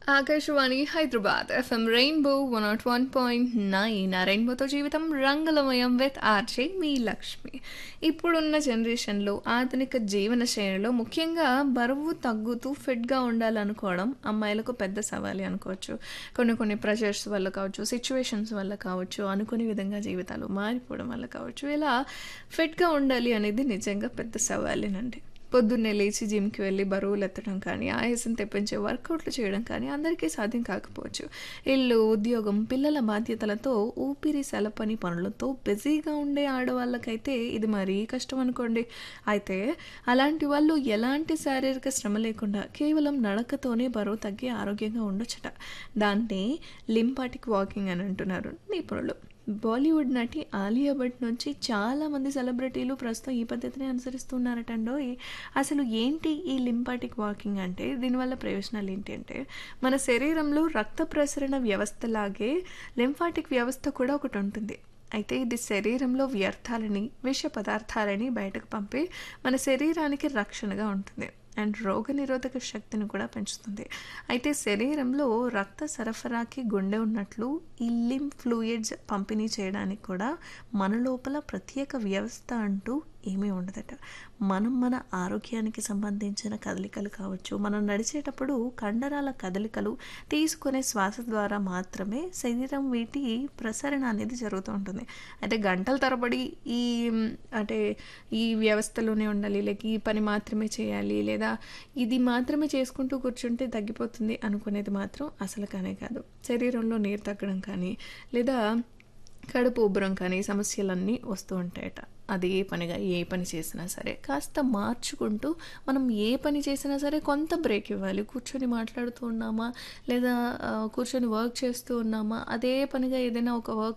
Akashvani Hyderabad FM rainbow one nought one point nine ఆ రెయిన్బోతో జీవితం రంగులమయం విత్ ఆర్జే మీ లక్ష్మి ఇప్పుడున్న జనరేషన్లో ఆధునిక జీవన శైలిలో ముఖ్యంగా బరువు తగ్గుతూ ఫిట్గా ఉండాలనుకోవడం అమ్మాయిలకు పెద్ద సవాలే అనుకోవచ్చు కొన్ని కొన్ని ప్రెషర్స్ వల్ల కావచ్చు సిచ్యువేషన్స్ వల్ల కావచ్చు అనుకునే విధంగా జీవితాలు మారిపోవడం వల్ల కావచ్చు ఇలా ఫిట్గా ఉండాలి అనేది నిజంగా పెద్ద సవాలేనండి పొద్దున్నే లేచి జిమ్కి వెళ్ళి బరువులు ఎత్తడం కానీ ఆయాసం తెప్పించే వర్కౌట్లు చేయడం కానీ అందరికీ సాధ్యం కాకపోవచ్చు ఇల్లు ఉద్యోగం పిల్లల బాధ్యతలతో ఊపిరి సెలపని పనులతో బిజీగా ఉండే ఆడవాళ్ళకైతే ఇది మరీ కష్టం అనుకోండి అయితే అలాంటి వాళ్ళు ఎలాంటి శారీరక శ్రమ లేకుండా కేవలం నడకతోనే బరువు తగ్గి ఆరోగ్యంగా ఉండొచ్చట దాన్ని లింపాటిక్ వాకింగ్ అని అంటున్నారు నిపుణులు బాలీవుడ్ నటి ఆలియా భట్ నుంచి చాలామంది సెలబ్రిటీలు ప్రస్తుతం ఈ పద్ధతిని అనుసరిస్తున్నారటండో అసలు ఏంటి ఈ లింపాటిక్ వాకింగ్ అంటే దీనివల్ల ప్రయోజనాలు ఏంటి అంటే మన శరీరంలో రక్త ప్రసరణ వ్యవస్థలాగే లింఫాటిక్ వ్యవస్థ కూడా ఒకటి ఉంటుంది అయితే ఇది శరీరంలో వ్యర్థాలని విష పదార్థాలని బయటకు పంపి మన శరీరానికి రక్షణగా ఉంటుంది అండ్ రోగనిరోధక శక్తిని కూడా పెంచుతుంది అయితే శరీరంలో రక్త సరఫరాకి గుండె ఉన్నట్లు ఈ లిమ్ ఫ్లూయిడ్స్ పంపిణీ చేయడానికి కూడా మన లోపల ప్రత్యేక వ్యవస్థ అంటూ ఏమీ ఉండదట మనం మన ఆరోగ్యానికి సంబంధించిన కదలికలు కావచ్చు మనం నడిచేటప్పుడు కండరాల కదలికలు తీసుకునే శ్వాస ద్వారా మాత్రమే శరీరం వీటి ప్రసరణ అనేది జరుగుతూ ఉంటుంది అంటే గంటల తరబడి ఈ అంటే ఈ వ్యవస్థలోనే ఉండాలి లేక ఈ పని మాత్రమే చేయాలి లేదా ఇది మాత్రమే చేసుకుంటూ కూర్చుంటే తగ్గిపోతుంది అనుకునేది మాత్రం అసలు కానే కాదు శరీరంలో నీరు తగ్గడం కానీ లేదా కడుపు ఉబ్బరం కానీ సమస్యలన్నీ వస్తూ ఉంటాయట అది ఏ పనిగా ఏ పని చేసినా సరే కాస్త మార్చుకుంటూ మనం ఏ పని చేసినా సరే కొంత బ్రేక్ ఇవ్వాలి కూర్చొని మాట్లాడుతూ ఉన్నామా లేదా కూర్చొని వర్క్ చేస్తూ ఉన్నామా అదే పనిగా ఏదైనా ఒక వర్క్